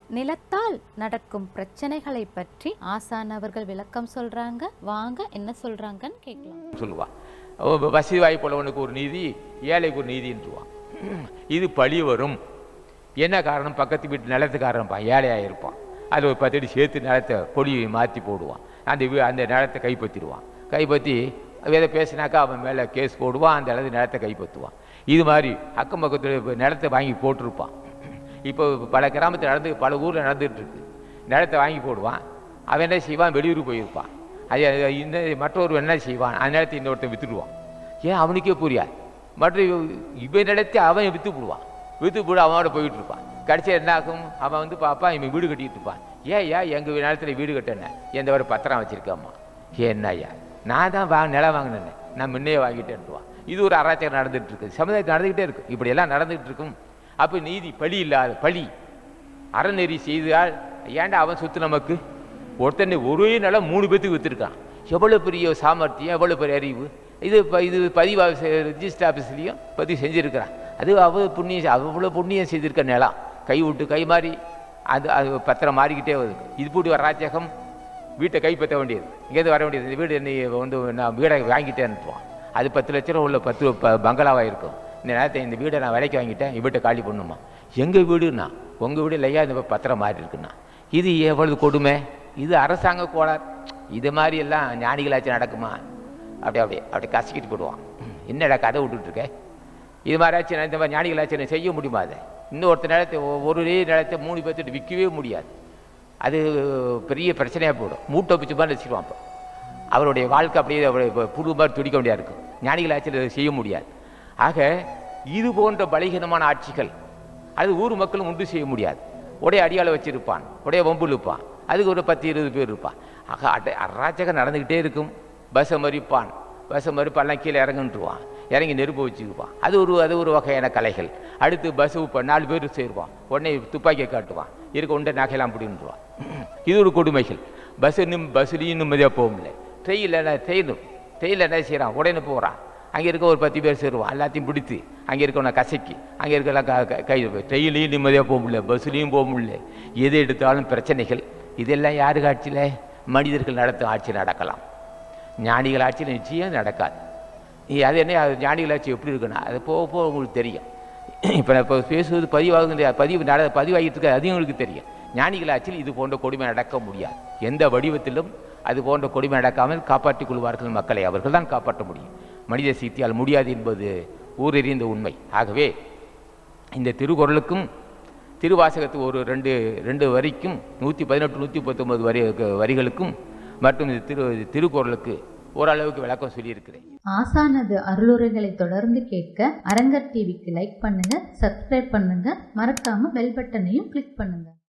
நிலத்தால் நடக்கும் பிரச்சனைகளை பற்றி ஆசான் அவர்கள் விளக்கம் சொல்றாங்க வாங்க என்ன சொல்றாங்கன்னு கேட்கலாம் சொல்லுவான் அவன் வசதி வாய்ப்புள்ளவனுக்கு ஒரு நீதி ஏழைக்கு ஒரு நீதின்றுவான் இது பழி வரும் என்ன காரணம் பக்கத்து வீட்டு நிலத்துக்காரன்ப்பான் ஏழையாக இருப்பான் அது ஒரு பத்தடி சேர்த்து நிலத்தை கொடியை மாற்றி போடுவான் அந்த வீ- அந்த நிலத்தை கைப்பற்றிடுவான் கைப்பற்றி எதை பேசினாக்கா அவன் மேலே கேஸ் போடுவான் அந்த இடத்து நிலத்தை கைப்பற்றுவான் இது மாதிரி அக்கம் பக்கத்தில் இப்ப நிலத்தை வாங்கி போட்டிருப்பான் இப்போ பல கிராமத்தில் நடந்து பல ஊரில் நடந்துட்டு இருக்கு நிலத்தை வாங்கி போடுவான் அவன் என்ன செய்வான் வெளியூர் போயிருப்பான் அது அது இந்த மற்றொரு என்ன செய்வான் அந்த நிலத்தை இன்னொருத்தன் வித்துடுவான் ஏன் அவனுக்கே புரியாது மற்ற இவ- இவன் நிலத்தை அவன் வித்து போடுவான் வித்து போட அவனோட போயிட்டு இருப்பான் கடைசி என்ன ஆகும் அவன் வந்து பார்ப்பான் இவன் வீடு கட்டிட்டு இருப்பான் ஏன் ஏன் எங்கள் நிலத்தில் வீடு கட்டினேன் எந்த ஒரு பத்திரம் வச்சிருக்காம்மா ஏன் ஐயா நான் தான் வா நிலம் வாங்கினேன் நான் முன்னே வாங்கிட்டேன்ட்டுவான் இது ஒரு அராச்சகம் நடந்துட்டு இருக்கு சமுதாயத்தில் நடந்துக்கிட்டே இருக்கு இப்படி எல்லாம் நடந்துகிட்டு இருக்கும் அப்போ நீதி பழி இல்லாத பழி அறநெறி செய்தால் ஏன்டா அவன் சொத்து நமக்கு ஒருத்தனை ஒரே நிலம் மூணு பேத்துக்கு விற்றுருக்கான் எவ்வளோ பெரிய சாமர்த்தியம் எவ்வளோ பெரிய அறிவு இது இப்போ இது பதிவா ரிஜிஸ்டர் ஆஃபீஸ்லேயும் பதிவு செஞ்சுருக்கிறான் அது அவ்வளோ புண்ணியம் அவ்வளோ புண்ணியம் செய்திருக்க நிலம் கை விட்டு கை மாறி அது அது பத்திரம் மாறிக்கிட்டே வருது இது போட்டு ஒரு ராஜகம் வீட்டை கைப்பற்ற வேண்டியது இங்கேருந்து வர வேண்டியது இந்த வீடு நீ வந்து நான் வீடை வாங்கிட்டேன்னுவான் அது பத்து லட்ச ரூபா உள்ள பத்து ப- பங்களாவாக இருக்கும் இந்த நேரத்தை இந்த வீடை நான் விலைக்கு வாங்கிட்டேன் என் வீட்டை காலி பண்ணுமா எங்கள் வீடுண்ணா உங்கள் வீடு இல்லையா இந்த பத்திரம் மாறி இருக்குண்ணா இது எவ்வளவு கொடுமை இது அரசாங்க கோளாறு இது மாதிரி எல்லாம் ஞானிகளாச்சும் நடக்குமா அப்படியே அப்படியே அப்படியே கசக்கிட்டு போடுவான் என்னடா கதை விட்டுட்டு இருக்க இது மாதிரியாச்சும் இந்த மாதிரி ஞானிகளாச்சும் செய்ய முடியுமா அதை இன்னொருத்த நிலத்தை ஒ- ஒரு நிலத்தை மூணு பேர்த்துட்டு விற்கவே முடியாது அது பெரிய பிரச்சனையாக போயிடும் மூட்டை பிச்சு மாதிரி வச்சுருவான் அப்போ அவருடைய வாழ்க்கை அப்படியே அவருடைய பு- புழு மாதிரி துடிக்க வேண்டியா இருக்கும் ஞானிகளாச்சும் இதை செய்ய முடியாது ஆக இது போன்ற பலகீனமான ஆட்சிகள் அது ஊர் மக்களும் உண்டு செய்ய முடியாது உடைய அடியாள வச்சிருப்பான் உடைய வம்பு இழுப்பான் அதுக்கு ஒரு பத்து இருபது பேர் இருப்பான் ஆக அட அராஜகம் நடந்துக்கிட்டே இருக்கும் பஸ்ஸை மறிப்பான் பஸ்ஸை மறிப்பான்லாம் கீழே இறங்குன்ட்டுருவான் இறங்கி நெருப்பு வச்சுக்குவான் அது ஒரு அது ஒரு வகையான கலைகள் அடுத்து பஸ் இப்போ நாலு பேர் சேருவான் உடனே துப்பாக்கியை காட்டுவான் இருக்க உண்டை நகையெல்லாம் அப்படின்ட்டுருவான் இது ஒரு கொடுமைகள் பஸ் இன்னும் பஸ்லேயும் நிம்மதியாக போக முடியல ட்ரெயினில் ட்ரெயின் ட்ரெயினில் என்ன செய்கிறான் உடனே போகிறான் அங்கே இருக்க ஒரு பத்து பேர் சேருவான் எல்லாத்தையும் பிடித்து அங்கே இருக்கவனை கசக்கி அங்கே இருக்கலாம் க க- கை ட்ரெயின்லேயும் நிம்மதியாக போக முடியல பஸ்லேயும் போக முடியல எது எடுத்தாலும் பிரச்சனைகள் இதெல்லாம் யாருக்கு ஆட்சியில் மனிதர்கள் நடத்தும் ஆட்சி நடக்கலாம் ஞானிகள் ஆட்சி நிச்சயம் நடக்காது நீ அது என்ன அது ஞானிகள் ஆட்சி எப்படி இருக்குன்னா அது போக போக உங்களுக்கு தெரியும் இப்போ நான் இப்போ பேசுவது பதிவாகுது பதிவு நட பதிவாகிட்டு இருக்க அது உங்களுக்கு தெரியும் ஞானிகள் ஆட்சியில் இது போன்ற கொடுமை நடக்க முடியாது எந்த வடிவத்திலும் அது போன்ற கொடுமை நடக்காமல் காப்பாற்றிக் கொள்வார்கள் மக்களை அவர்கள் தான் காப்பாற்ற முடியும் மனித சக்தியால் முடியாது என்பது ஊரெறிந்த உண்மை ஆகவே இந்த திருக்குறளுக்கும் திருவாசகத்து ஒரு ரெண்டு ரெண்டு வரிக்கும் நூற்றி பதினெட்டு நூற்றி பத்தொன்பது வரி வரிகளுக்கும் மற்றும் இந்த திரு திருக்குறளுக்கு ஓரளவுக்கு விளக்கம் சொல்லியிருக்கிறேன் ஆசானது அருளுரைகளை தொடர்ந்து கேட்க அரங்கர் டிவிக்கு லைக் பண்ணுங்க சப்ஸ்கிரைப் பண்ணுங்க மறக்காம பெல் பட்டனையும் கிளிக் பண்ணுங்க